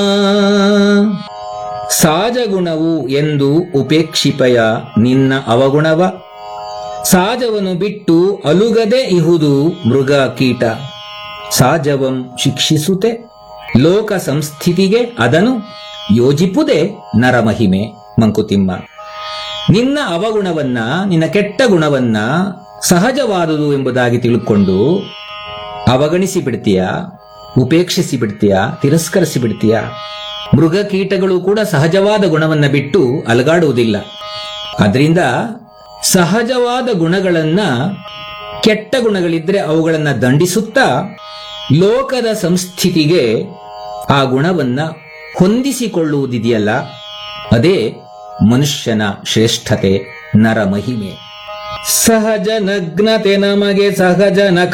ಸಾಜಗುಣವು ಎಂದು ಉಪೇಕ್ಷಿಪಯ ನಿನ್ನ ಅವಗುಣವ ಸಾಜವನ್ನು ಬಿಟ್ಟು ಅಲುಗದೆ ಇಹುದು ಮೃಗ ಕೀಟ ಸಾಜವಂ ಶಿಕ್ಷಿಸುತ್ತೆ ಲೋಕ ಸಂಸ್ಥಿತಿಗೆ ಅದನ್ನು ಯೋಜಿಪುದೇ ನರಮಹಿಮೆ ಮಂಕುತಿಮ್ಮ ನಿನ್ನ ಅವಗುಣವನ್ನ ನಿನ್ನ ಕೆಟ್ಟ ಗುಣವನ್ನ ಸಹಜವಾದುದು ಎಂಬುದಾಗಿ ತಿಳ್ಕೊಂಡು ಅವಗಣಿಸಿ ಬಿಡ್ತೀಯ ಉಪೇಕ್ಷಿಸಿ ಬಿಡ್ತೀಯ ತಿರಸ್ಕರಿಸಿ ಬಿಡ್ತೀಯ ಮೃಗ ಕೀಟಗಳು ಕೂಡ ಸಹಜವಾದ ಗುಣವನ್ನ ಬಿಟ್ಟು ಅಲಗಾಡುವುದಿಲ್ಲ ಅದರಿಂದ ಸಹಜವಾದ ಗುಣಗಳನ್ನ ಕೆಟ್ಟ ಗುಣಗಳಿದ್ರೆ ಅವುಗಳನ್ನ ದಂಡಿಸುತ್ತಾ ಲೋಕದ ಸಂಸ್ಥಿತಿಗೆ ಆ ಗುಣವನ್ನ ಹೊಂದಿಸಿಕೊಳ್ಳುವುದಿದೆಯಲ್ಲ ಅದೇ ಮನುಷ್ಯನ ಶ್ರೇಷ್ಠತೆ ನರ ಮಹಿಮೆ ಸಹಜ ನಗ್ನತೆ ನಮಗೆ ಸಹಜ ನ